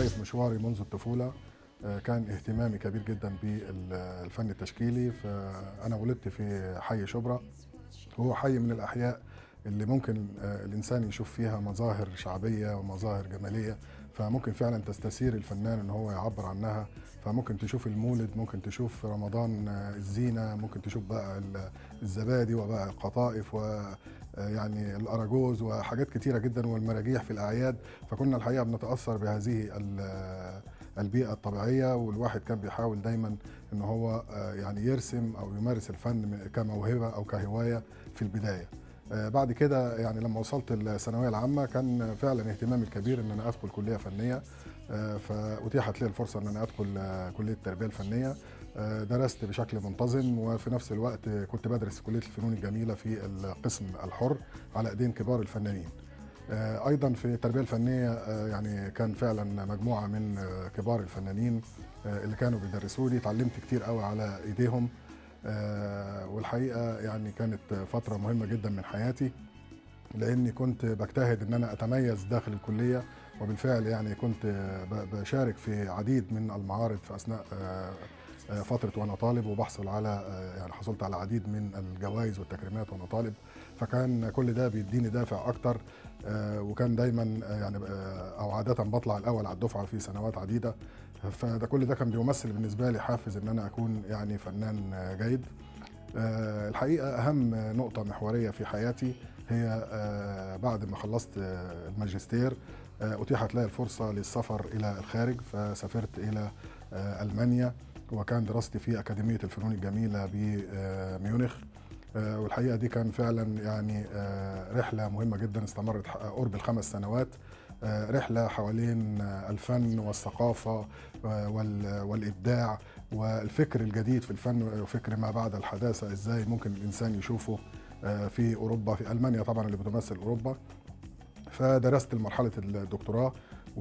بداية مشواري منذ الطفولة آه، كان اهتمامي كبير جدا بالفن التشكيلي فأنا ولدت في حي شبرا هو حي من الأحياء اللي ممكن آه، الإنسان يشوف فيها مظاهر شعبية ومظاهر جمالية فممكن فعلا تستثير الفنان ان هو يعبر عنها فممكن تشوف المولد ممكن تشوف رمضان آه، الزينة ممكن تشوف بقى ال- الزبادي وبقى القطائف ويعني الأراجوز وحاجات كتيرة جدا والمراجيح في الأعياد فكنا الحقيقة بنتأثر بهذه ال- البيئة الطبيعية والواحد كان بيحاول دايما ان هو آه، يعني يرسم او يمارس الفن كموهبة او كهواية في البداية آه، بعد كده يعني لما وصلت الثانويه العامه كان فعلا اهتمامي الكبير ان انا ادخل كليه فنيه آه، فاتيحت لي الفرصه ان انا ادخل آه، كليه التربيه الفنيه آه، درست بشكل منتظم وفي نفس الوقت كنت بدرس في كليه الفنون الجميله في القسم الحر على ايدين كبار الفنانين آه، ايضا في التربيه الفنيه آه، يعني كان فعلا مجموعه من آه، كبار الفنانين آه، اللي كانوا بيدرسوا لي اتعلمت كتير قوي على ايديهم آه، والحقيقه يعني كانت فتره مهمه جدا من حياتي لاني كنت بجتهد ان انا اتميز داخل الكليه وبالفعل يعني كنت ب- بشارك في عديد من المعارض في اثناء آه، آه، فتره وانا طالب وبحصل على آه، يعني حصلت على العديد من الجوائز والتكريمات وانا طالب فكان كل ده بيديني دافع اكتر آه، وكان دايما آه، يعني آه، او عاده بطلع الاول على الدفعه في سنوات عديده فده كل ده كان بيمثل بالنسبه لي حافز ان انا اكون يعني فنان آه، جيد آه، الحقيقه اهم نقطه محوريه في حياتي هي آه، بعد ما خلصت آه، الماجستير آه، اتيحت لي الفرصه للسفر الى الخارج فسافرت الى آه، المانيا وكان دراستي في اكاديميه الفنون الجميله بميونخ آه، والحقيقه دي كان فعلا يعني آه، رحله مهمه جدا استمرت ح- قرب الخمس سنوات آه، رحله حوالين آه، الفن والثقافه آه، وال- والابداع والفكر الجديد في الفن وفكر ما بعد الحداثه ازاي ممكن الانسان يشوفه آه، في اوروبا في المانيا طبعا اللي بتمثل اوروبا فدرست مرحله الدكتوراه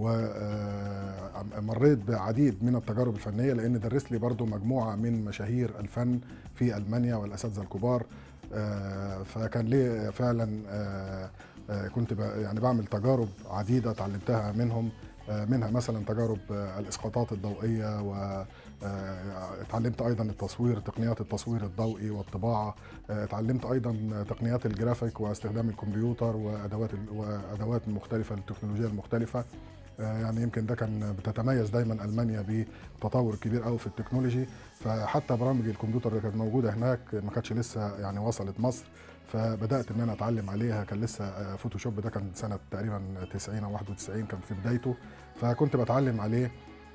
ومريت بعديد من التجارب الفنيه لان درس لي برضو مجموعه من مشاهير الفن في المانيا والاساتذه الكبار آه، فكان لي فعلا آه، آه، كنت ب- يعني بعمل تجارب عديده اتعلمتها منهم آه، منها مثلا تجارب آه، الاسقاطات الضوئيه واتعلمت ايضا التصوير تقنيات التصوير الضوئي والطباعه آه، اتعلمت ايضا تقنيات الجرافيك واستخدام الكمبيوتر وادوات ال- وادوات مختلفه التكنولوجيا المختلفه آه، يعني يمكن ده كان بتتميز دايما المانيا بتطور كبير قوي في التكنولوجي فحتى برامج الكمبيوتر اللي كانت موجوده هناك ما كانتش لسه يعني وصلت مصر فبدات ان انا اتعلم عليها كان لسه آه، فوتوشوب ده كان سنه تقريبا 90 او 91 كان في بدايته فكنت بتعلم عليه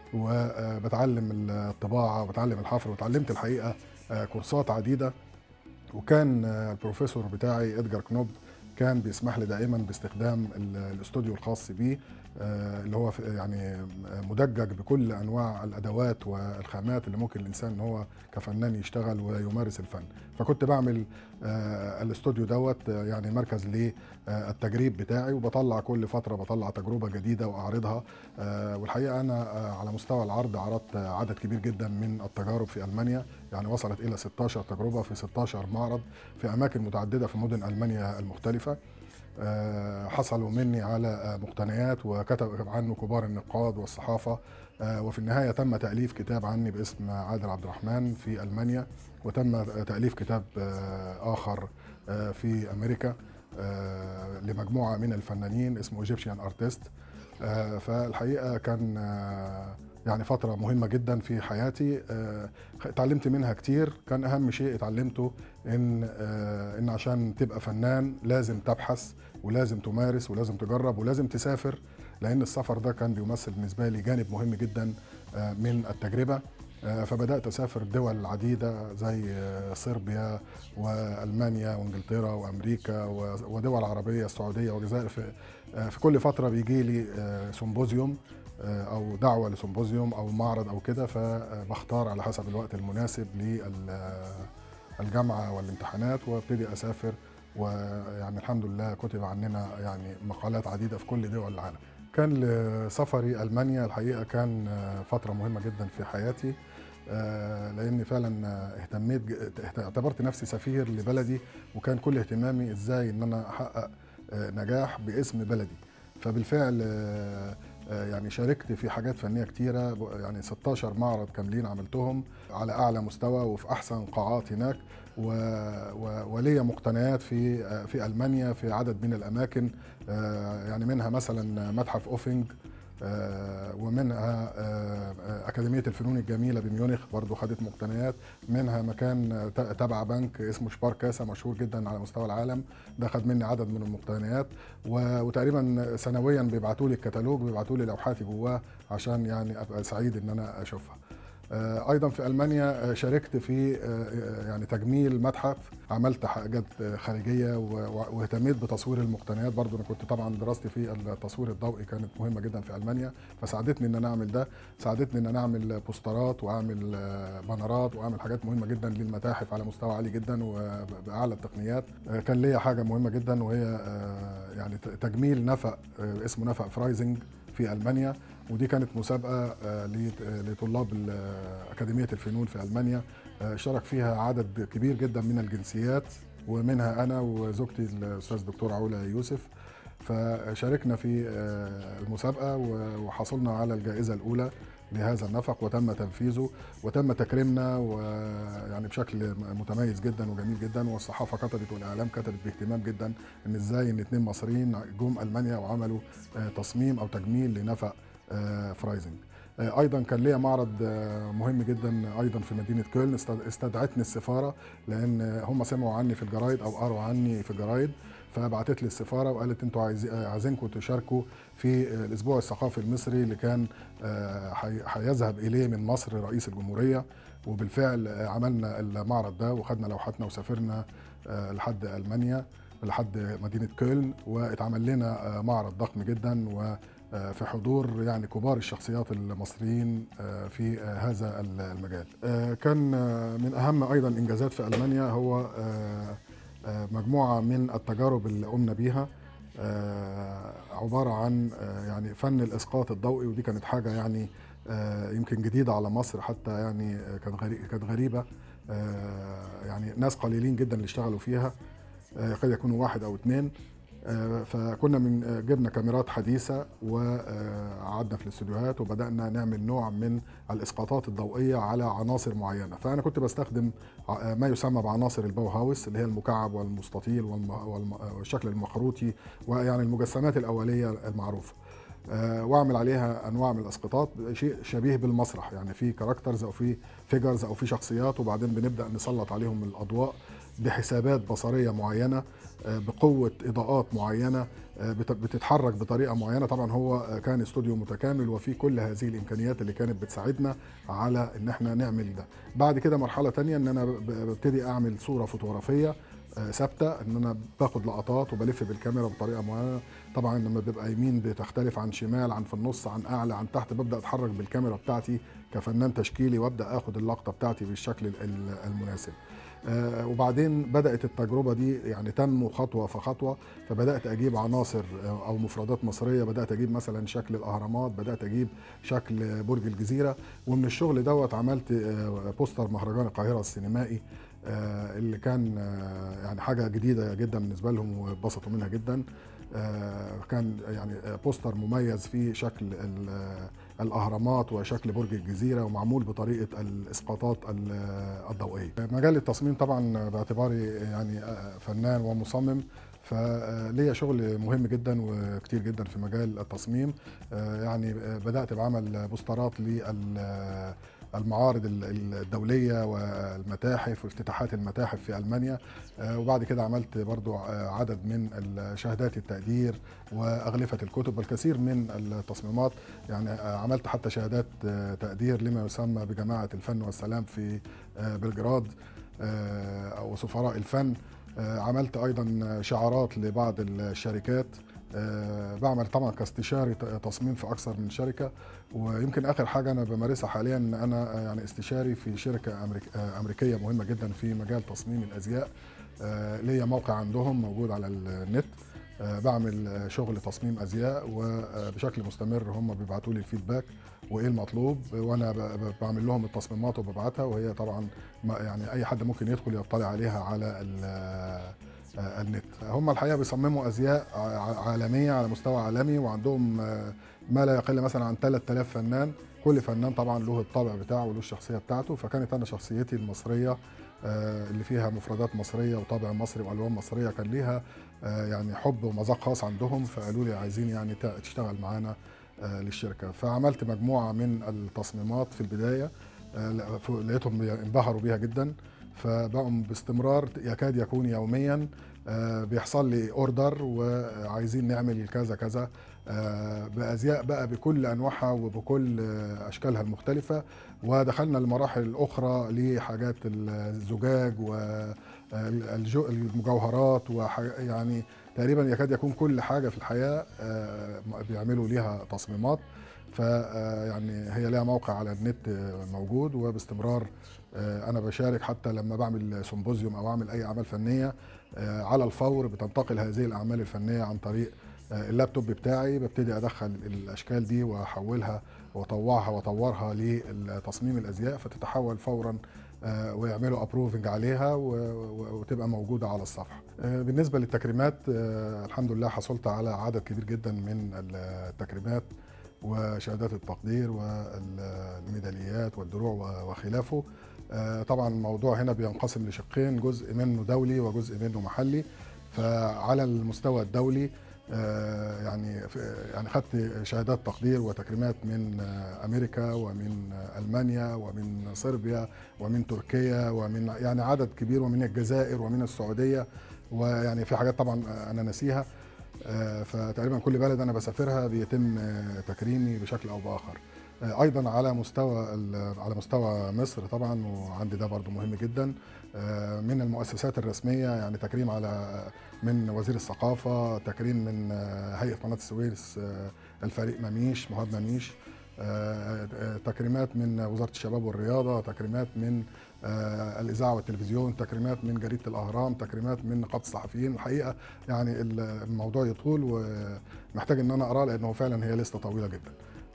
وبتعلم الطباعه وبتعلم الحفر وتعلمت الحقيقه آه، كورسات عديده وكان آه، البروفيسور بتاعي ادجار كنوب كان بيسمح لي دائما باستخدام ال- الاستوديو الخاص بيه آه، اللي هو في- يعني مدجج بكل انواع الادوات والخامات اللي ممكن الانسان ان هو كفنان يشتغل ويمارس الفن فكنت بعمل آه، الاستوديو دوت آه، يعني مركز للتجريب بتاعي وبطلع كل فتره بطلع تجربه جديده واعرضها آه، والحقيقه انا آه، على مستوى العرض عرضت آه، عدد كبير جدا من التجارب في المانيا يعني وصلت الى 16 تجربه في 16 معرض في اماكن متعدده في مدن المانيا المختلفه آه، حصلوا مني على آه، مقتنيات وكتب عنه كبار النقاد والصحافه آه، وفي النهايه تم تاليف كتاب عني باسم عادل عبد الرحمن في المانيا وتم تاليف كتاب آه، اخر آه، في امريكا آه، لمجموعه من الفنانين اسمه ايجيبشيان ارتست فالحقيقه كان آه، يعني فترة مهمة جدا في حياتي آه، اتعلمت منها كتير كان أهم شيء اتعلمته إن آه، إن عشان تبقى فنان لازم تبحث ولازم تمارس ولازم تجرب ولازم تسافر لأن السفر ده كان بيمثل بالنسبة لي جانب مهم جدا آه، من التجربة آه، فبدأت أسافر دول عديدة زي آه، صربيا وألمانيا وإنجلترا وأمريكا و- ودول عربية السعودية والجزائر في آه، في كل فترة بيجي لي آه، سيمبوزيوم آه، او دعوه لسيمبوزيوم او معرض او كده فبختار على حسب الوقت المناسب للجامعه والامتحانات وابتدي اسافر ويعني الحمد لله كتب عننا يعني مقالات عديده في كل دول العالم كان لسفري المانيا الحقيقه كان آه، فتره مهمه جدا في حياتي آه، لاني فعلا آه، اهتميت ج- اعتبرت نفسي سفير لبلدي وكان كل اهتمامي ازاي ان انا احقق آه، نجاح باسم بلدي فبالفعل آه، آه، يعني شاركت في حاجات فنيه كتيره ب- يعني 16 معرض كاملين عملتهم على اعلى مستوى وفي احسن قاعات هناك و... و... وليا مقتنيات في آه، في المانيا في عدد من الاماكن آه، يعني منها مثلا متحف اوفنج آه، ومنها آه، آه، أكاديمية الفنون الجميلة بميونخ برضو خدت مقتنيات منها مكان آه، ت- تبع بنك اسمه شباركاسا مشهور جدا على مستوى العالم ده خد مني عدد من المقتنيات و- وتقريبا سنويا بيبعتوا لي الكتالوج بيبعتوا لي لوحاتي جواه عشان يعني ابقى سعيد ان انا اشوفها آه، ايضا في المانيا آه، شاركت في آه، آه، يعني تجميل متحف عملت حاجات آه، خارجيه و- و- واهتميت بتصوير المقتنيات برضو انا كنت طبعا دراستي في التصوير الضوئي كانت مهمه جدا في المانيا فساعدتني ان انا اعمل ده ساعدتني ان انا اعمل بوسترات واعمل آه، بانرات واعمل حاجات مهمه جدا للمتاحف على مستوى عالي جدا وباعلى التقنيات آه، كان ليا حاجه مهمه جدا وهي آه، يعني ت- تجميل نفق آه، اسمه نفق فرايزنج في المانيا ودي كانت مسابقه آه، لت- آه، لطلاب ال- آه، اكاديميه الفنون في المانيا آه، شارك فيها عدد كبير جدا من الجنسيات ومنها انا وزوجتي الاستاذ دكتور علا يوسف فشاركنا في آه، المسابقه و- وحصلنا على الجائزه الاولى لهذا النفق وتم تنفيذه وتم تكريمنا ويعني بشكل متميز جدا وجميل جدا والصحافه كتبت والاعلام كتبت باهتمام جدا ان ازاي ان اتنين مصريين جم المانيا وعملوا آه، تصميم او تجميل لنفق آه، فرايزنج آه، ايضا كان ليا معرض آه، مهم جدا ايضا في مدينه كولن استد- استدعتني السفاره لان هم سمعوا عني في الجرايد او قروا عني في الجرايد فبعتت لي السفاره وقالت انتوا عايزي- آه، عايزينكم تشاركوا في آه، الاسبوع الثقافي المصري اللي كان آه، حي- هيذهب اليه من مصر رئيس الجمهوريه وبالفعل آه، عملنا المعرض ده وخدنا لوحاتنا وسافرنا آه، لحد المانيا لحد مدينه كولن واتعمل لنا آه، معرض ضخم جدا و آه، في حضور يعني كبار الشخصيات المصريين آه، في آه، هذا المجال آه، كان آه، من اهم ايضا انجازات في المانيا هو آه، آه، مجموعه من التجارب اللي قمنا بيها آه، عباره عن آه، يعني فن الاسقاط الضوئي ودي كانت حاجه يعني آه، يمكن جديده على مصر حتى يعني آه، كانت غري- كانت غريبه آه، يعني ناس قليلين جدا اللي اشتغلوا فيها آه، قد يكونوا واحد او اثنين آه، فكنا من آه، جبنا كاميرات حديثه وقعدنا في الاستوديوهات وبدانا نعمل نوع من الاسقاطات الضوئيه على عناصر معينه فانا كنت بستخدم ع- ما يسمى بعناصر الباو هاوس اللي هي المكعب والمستطيل والم- والم- والشكل المخروطي ويعني المجسمات الاوليه المعروفه آه، واعمل عليها انواع من الاسقاطات شيء شبيه بالمسرح يعني في كاركترز او في فيجرز او في شخصيات وبعدين بنبدا نسلط عليهم الاضواء بحسابات بصريه معينه آه، بقوه اضاءات معينه آه، بت- بتتحرك بطريقه معينه طبعا هو آه، كان استوديو متكامل وفي كل هذه الامكانيات اللي كانت بتساعدنا على ان احنا نعمل ده بعد كده مرحله تانية ان انا ب- ببتدي اعمل صوره فوتوغرافيه آه، ثابته ان انا باخد لقطات وبلف بالكاميرا بطريقه معينه طبعا لما بيبقى يمين بتختلف عن شمال عن في النص عن اعلى عن تحت ببدا اتحرك بالكاميرا بتاعتي كفنان تشكيلي وابدا اخد اللقطه بتاعتي بالشكل ال- ال- المناسب آه، وبعدين بدات التجربه دي يعني تنمو خطوه فخطوه فبدات اجيب عناصر آه، او مفردات مصريه بدات اجيب مثلا شكل الاهرامات بدات اجيب شكل برج الجزيره ومن الشغل دوت عملت آه، بوستر مهرجان القاهره السينمائي آه، اللي كان آه، يعني حاجه جديده جدا بالنسبه لهم واتبسطوا منها جدا آه، كان يعني آه، بوستر مميز فيه شكل ال- آه، الاهرامات وشكل برج الجزيره ومعمول بطريقه الاسقاطات ال- آه، الضوئيه. مجال التصميم طبعا باعتباري يعني آه، فنان ومصمم فليا شغل مهم جدا وكتير جدا في مجال التصميم آه، يعني آه، بدات بعمل بوسترات لل المعارض ال- الدولية والمتاحف وافتتاحات المتاحف في ألمانيا آه، وبعد كده عملت برضو آه، عدد من شهادات التقدير وأغلفة الكتب والكثير من التصميمات يعني آه، عملت حتى شهادات آه، تقدير لما يسمى بجماعة الفن والسلام في آه، بلجراد آه، أو سفراء الفن آه، عملت أيضا شعارات لبعض الشركات آه، بعمل طبعا كاستشاري ت- تصميم في اكثر من شركه ويمكن اخر حاجه انا بمارسها حاليا ان انا آه، يعني استشاري في شركه أمريك آه، امريكيه مهمه جدا في مجال تصميم الازياء آه، ليا موقع عندهم موجود على النت آه، بعمل آه، شغل تصميم ازياء وبشكل مستمر هم بيبعتوا لي الفيدباك وايه المطلوب وانا ب- ب- بعمل لهم التصميمات وببعتها وهي طبعا ما- يعني اي حد ممكن يدخل يطلع عليها على ال- آه، النت هم الحقيقه بيصمموا ازياء ع- عالميه على مستوى عالمي وعندهم آه، ما لا يقل مثلا عن 3000 فنان كل فنان طبعا له الطابع بتاعه وله الشخصيه بتاعته فكانت انا شخصيتي المصريه آه، اللي فيها مفردات مصريه وطابع مصري والوان مصريه كان ليها آه، يعني حب ومذاق خاص عندهم فقالوا لي عايزين يعني تع- تشتغل معانا آه، للشركه فعملت مجموعه من التصميمات في البدايه آه، لا- ف- لقيتهم انبهروا بيها جدا فبقوا باستمرار يكاد يكون يوميا آه، بيحصل لي اوردر وعايزين نعمل كذا كذا آه، بازياء بقى بكل انواعها وبكل آه، اشكالها المختلفه ودخلنا المراحل الاخرى لحاجات الزجاج والمجوهرات يعني تقريبا يكاد يكون كل حاجه في الحياه آه، بيعملوا ليها تصميمات ف آه، يعني هي لها موقع على النت آه، موجود وباستمرار آه، انا بشارك حتى لما بعمل سيمبوزيوم او اعمل اي اعمال فنيه آه، على الفور بتنتقل هذه الاعمال الفنيه عن طريق آه، اللابتوب بتاعي ببتدي ادخل الاشكال دي واحولها واطوعها واطورها لتصميم الازياء فتتحول فورا آه، ويعملوا ابروفنج عليها و- و- وتبقى موجوده على الصفحه. آه، بالنسبه للتكريمات آه، الحمد لله حصلت على عدد كبير جدا من التكريمات وشهادات التقدير والميداليات والدروع وخلافه آه، طبعا الموضوع هنا بينقسم لشقين جزء منه دولي وجزء منه محلي فعلى المستوى الدولي آه، يعني في- يعني خدت شهادات تقدير وتكريمات من آه، امريكا ومن آه، المانيا ومن صربيا ومن تركيا ومن يعني عدد كبير ومن الجزائر ومن السعوديه ويعني في حاجات طبعا آه، انا ناسيها آه، فتقريبا كل بلد انا بسافرها بيتم آه، تكريمي بشكل او باخر آه، ايضا على مستوى ال- على مستوى مصر طبعا وعندي ده برضو مهم جدا آه، من المؤسسات الرسميه يعني تكريم على من وزير الثقافه تكريم من آه، هيئه قناه السويس آه، الفريق مميش مهاب مميش آه، آه، تكريمات من وزاره الشباب والرياضه تكريمات من آه، الاذاعه والتلفزيون تكريمات من جريده الاهرام تكريمات من نقابه الصحفيين الحقيقه يعني ال- الموضوع يطول ومحتاج ان انا اقراه لانه فعلا هي لسته طويله جدا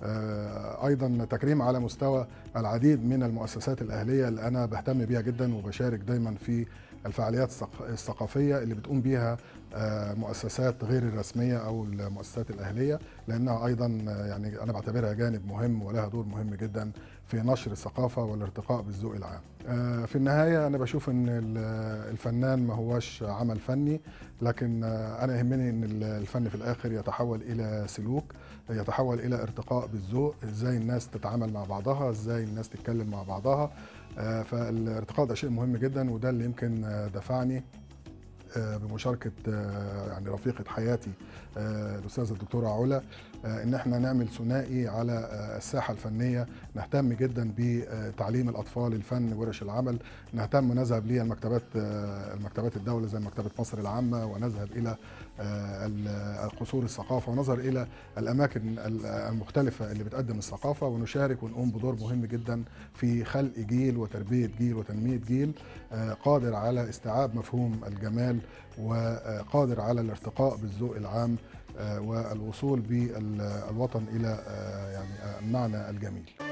آه، ايضا تكريم على مستوى العديد من المؤسسات الاهليه اللي انا بهتم بيها جدا وبشارك دايما في الفعاليات الثق- الثقافيه اللي بتقوم بيها آه، مؤسسات غير الرسميه او المؤسسات الاهليه لانها ايضا آه، يعني انا بعتبرها جانب مهم ولها دور مهم جدا في نشر الثقافه والارتقاء بالذوق العام. آه، في النهايه انا بشوف ان ال- الفنان ما هوش عمل فني لكن آه، انا يهمني ان ال- الفن في الاخر يتحول الى سلوك يتحول الى ارتقاء بالذوق ازاي الناس تتعامل مع بعضها ازاي الناس تتكلم مع بعضها آه، فالارتقاء ده شيء مهم جدا وده اللي يمكن آه، دفعني آه، بمشاركه آه، يعني رفيقه حياتي آه، الاستاذه الدكتوره علا آه، ان احنا نعمل ثنائي على آه، الساحه الفنيه نهتم جدا بتعليم الاطفال الفن ورش العمل نهتم نذهب للمكتبات آه، المكتبات الدوله زي مكتبه مصر العامه ونذهب الى آه، ال- قصور الثقافه ونظر الى الاماكن ال- المختلفه اللي بتقدم الثقافه ونشارك ونقوم بدور مهم جدا في خلق جيل وتربيه جيل وتنميه جيل آه، قادر على استيعاب مفهوم الجمال وقادر على الارتقاء بالذوق العام آه، والوصول بالوطن الى آه، يعني آه، المعنى الجميل